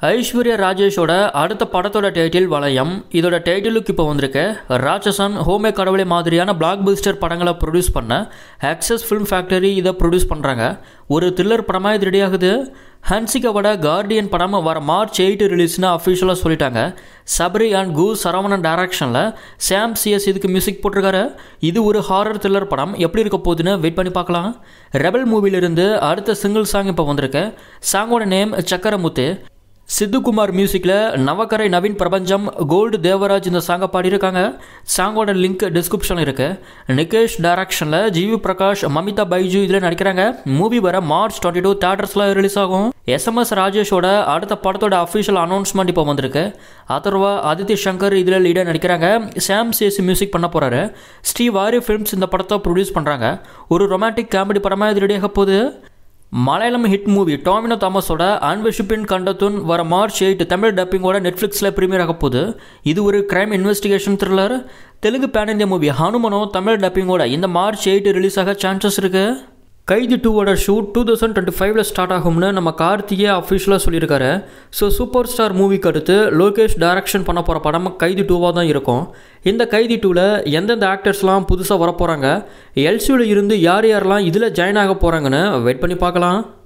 ஐஸ்வர்யா ராஜேஷோட அடுத்த படத்தோட டைட்டில் வளையம் இதோட டைட்டிலுக்கு இப்போ வந்திருக்கு ராட்சசன் ஹோமே கடவுளை மாதிரியான பிளாக் பஸ்டர் படங்களை ப்ரொடியூஸ் பண்ண ஆக்சஸ் ஃபிலிம் ஃபேக்டரி இதை ப்ரொடியூஸ் பண்ணுறாங்க ஒரு த்ரில்லர் படமாக இது ரெடி ஆகுது ஹன்சிகாவோட கார்டியன் படம் வர மார்ச் எயிட் ரிலீஸ்னு அஃபிஷியலாக சொல்லிட்டாங்க சபரி அண்ட் கு சரவணன் டைரக்ஷனில் சாம் சிஎஸ் இதுக்கு மியூசிக் போட்டிருக்காரு இது ஒரு ஹாரர் த்ரில்லர் படம் எப்படி இருக்க போகுதுன்னு வெயிட் பண்ணி பார்க்கலாம் ரெபல் மூவிலிருந்து அடுத்த சிங்கிள் சாங் இப்போ வந்திருக்கு சாங்கோட நேம் சக்கரமுத்து சித்துக்குமார் மியூசிக்கில் நவக்கரை நவீன் பிரபஞ்சம் கோல்டு தேவராஜ் இந்த சாங்கை பாடியிருக்காங்க சாங்கோட லிங்க் டிஸ்கிரிப்ஷனில் இருக்குது நிகேஷ் டைரக்ஷனில் ஜிவி பிரகாஷ் மமிதா பைஜு இதில் நடிக்கிறாங்க மூவி வர மார்ச் டுவெண்ட்டி டூ தேட்டர்ஸில் ரிலீஸ் ஆகும் எஸ்எம்எஸ் ராஜேஷோட அடுத்த படத்தோட அஃபிஷியல் அனௌன்ஸ்மெண்ட் இப்போ வந்திருக்கு அதர்வா ஆதித்ய சங்கர் இதில் லீடாக நடிக்கிறாங்க சாம் சேசி மியூசிக் பண்ண போகிறாரு ஸ்ரீ வாரி ஃபிலிம்ஸ் இந்த படத்தை ப்ரொடியூஸ் பண்ணுறாங்க ஒரு ரொமான்டிக் காமெடி படமாக இது ரெடியாக போகுது மலையாளம் ஹிட் மூவி டாமினோ தாமஸோட அன்வெஷிப்பின் கண்டத்துன் வர மார்ச் எயிட் தமிழ் டப்பிங்கோட நெட்ஃப்ளிக்ஸில் ப்ரீமியர் ஆக போகுது இது ஒரு crime investigation thriller Telugu pan India movie ஹனுமனோ தமிழ் டப்பிங்கோட இந்த மார்ச் எயிட் ரிலீஸ் ஆக சான்சஸ் இருக்குது கைதி டூவோட ஷூட் டூ தௌசண்ட் டுவெண்ட்டி ஃபைவ்ல ஸ்டார்ட் ஆகும்னு நம்ம கார்த்திகே அஃபிஷியலாக சொல்லியிருக்காரு ஸோ சூப்பர் ஸ்டார் மூவிக்கு அடுத்து லோகேஷ் டைரக்ஷன் பண்ண போகிற படம் கைதி டூவாக தான் இருக்கும் இந்த கைதி டூவில் எந்தெந்த ஆக்டர்ஸ்லாம் புதுசாக வர போகிறாங்க எல்சியூவில் இருந்து யார் யாரெல்லாம் இதில் ஜாயின் ஆக போகிறாங்கன்னு வெயிட் பண்ணி பார்க்கலாம்